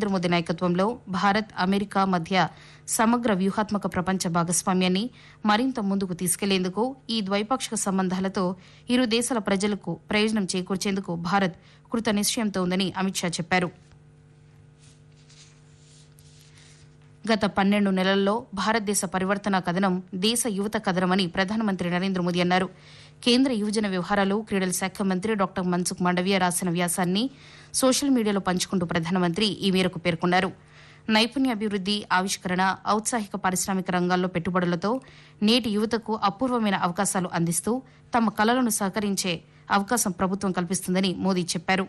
నరేంద్ర మోదీ నాయకత్వంలో భారత్ అమెరికా మధ్య సమగ్ర వ్యూహాత్మక ప్రపంచ భాగస్వామ్యాన్ని మరింత ముందుకు తీసుకెళ్లేందుకు ఈ ద్వైపాక్షిక సంబంధాలతో ఇరు దేశాల ప్రజలకు ప్రయోజనం చేకూర్చేందుకు భారత్ కృత నిశ్చయంతో ఉందని అమిత్ షా చెప్పారు గత పన్నెండు నెలల్లో భారతదేశ పరివర్తన కథనం దేశ యువత కథనమని ప్రధానమంత్రి నరేంద్ర మోదీ అన్నారు కేంద్ర యువజన వ్యవహారాలు క్రీడల శాఖ మంత్రి డాక్టర్ మన్సుఖ్ మాండవీయ రాసిన వ్యాసాన్ని సోషల్ మీడియాలో పంచుకుంటూ ప్రధానమంత్రి ఈ మేరకు పేర్కొన్నారు నైపుణ్యాభివృద్ది ఆవిష్కరణ ఔత్సాహిక పారిశ్రామిక రంగాల్లో పెట్టుబడులతో నేటి యువతకు అపూర్వమైన అవకాశాలు అందిస్తూ తమ కలలను సహకరించే అవకాశం ప్రభుత్వం కల్పిస్తుందని మోదీ చెప్పారు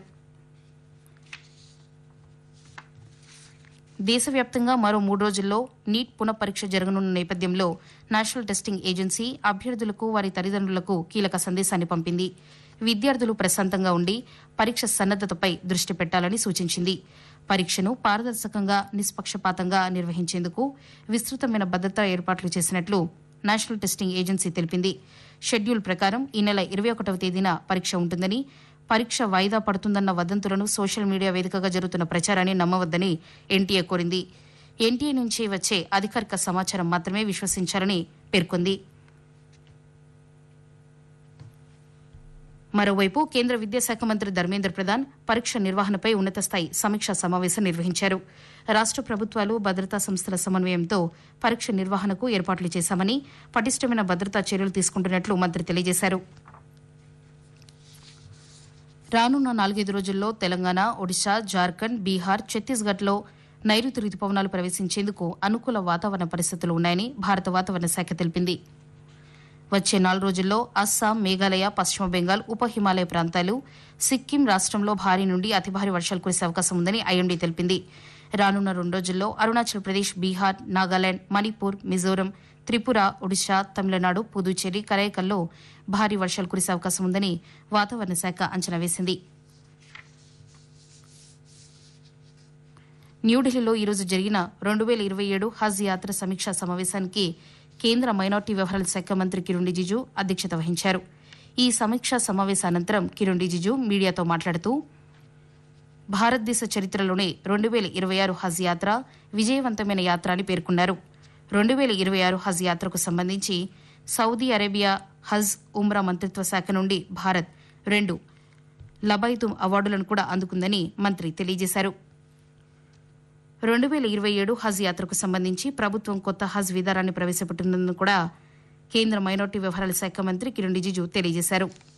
దేశవ్యాప్తంగా మరో మూడు రోజుల్లో నీట్ పునఃపరీక్ష జరగనున్న నేపథ్యంలో నేషనల్ టెస్టింగ్ ఏజెన్సీ అభ్యర్థులకు వారి తల్లిదండ్రులకు కీలక సందేశాన్ని పంపింది విద్యార్థులు ప్రశాంతంగా ఉండి పరీక్ష సన్నద్దతపై దృష్టి పెట్టాలని సూచించింది పరీక్షను పారదర్శకంగా నిష్పక్షపాతంగా నిర్వహించేందుకు విస్తృతమైన భద్రతా ఏర్పాట్లు చేసినట్లు నేషనల్ టెస్టింగ్ ఏజెన్సీ తెలిపింది షెడ్యూల్ ప్రకారం ఈ నెల ఇరవై ఒకటవ తేదీన పరీక్ష ఉంటుందని పరీక్ష వాయిదా పడుతుందన్న వదంతులను సోషల్ మీడియా వేదికగా జరుగుతున్న ప్రచారాన్ని నమ్మవద్దని ఎన్టీఏ కోరింది ఎన్టీఏ నుంచి వచ్చే అధికారిక సమాచారం మాత్రమే విశ్వసించాలని పేర్కొంది మరోవైపు కేంద్ర విద్యాశాఖ మంత్రి ధర్మేంద్ర ప్రధాన్ పరీక్ష నిర్వహణపై ఉన్నత స్థాయి సమీక్షా సమావేశం నిర్వహించారు రాష్ట ప్రభుత్వాలు భద్రతా సంస్థల సమన్వయంతో పరీక్ష నిర్వహణకు ఏర్పాట్లు చేశామని పటిష్టమైన భద్రతా చర్యలు తీసుకుంటున్నట్లు మంత్రి తెలియజేశారు రానున్న నాలుగైదు రోజుల్లో తెలంగాణ ఒడిశా జార్ఖండ్ బీహార్ ఛత్తీస్గఢ్లో నైరుతి రుతుపవనాలు ప్రవేశించేందుకు అనుకూల వాతావరణ పరిస్థితులు ఉన్నాయని భారత వాతావరణ శాఖ తెలిపింది వచ్చే నాలుగు రోజుల్లో అస్సాం మేఘాలయ పశ్చిమ బెంగాల్ ఉప హిమాలయ ప్రాంతాలు సిక్కిం రాష్ట్రంలో భారీ నుండి అతి భారీ వర్షాలు కురిసే అవకాశం ఉందని ఐఎండీ తెలిపింది రానున్న రెండు రోజుల్లో అరుణాచల్ ప్రదేశ్ బీహార్ నాగాలాండ్ మణిపూర్ మిజోరం త్రిపుర ఒడిశా తమిళనాడు పుదుచ్చేరి కరైకల్లో భారీ వర్షాలు కురిసే అవకాశం ఉందని వాతావరణ శాఖ అంచనా వేసింది న్యూఢిల్లీలో ఈరోజు జరిగిన రెండు వేల ఇరవై ఏడు హజ్ యాత్ర సమీక్షా సమావేశానికి కేంద్ర మైనార్టీ వ్యవహారాల శాఖ మంత్రి కిరణ్ రిజిజు అధ్యక్షత వహించారు ఈ సమీక్షా సమావేశానంతరం కిరణ్ రిజిజు మీడియాతో మాట్లాడుతూ భారతదేశ చరిత్రలోనే రెండు వేల ఇరవై ఆరు హజ్ యాత్ర విజయవంతమైన యాత్ర అని పేర్కొన్నారు రెండు వేల ఇరవై ఆరు హజ్ యాత్రకు సంబంధించి సౌదీ అరేబియా హజ్ ఉమ్రా మంత్రిత్వ శాఖ నుండి భారత్ రెండు లబైతుమ్ అవార్డులను కూడా అందుకుందని మంత్రి తెలియజేశారు రెండు వేల ఇరవై ఏడు హజ్ యాత్రకు సంబంధించి ప్రభుత్వం కొత్త హజ్ విధానాన్ని ప్రవేశపెట్టినందుకు కూడా కేంద్ర మైనార్టీ వ్యవహారాల శాఖ మంత్రి కిరణ్ రిజిజు తెలియజేశారు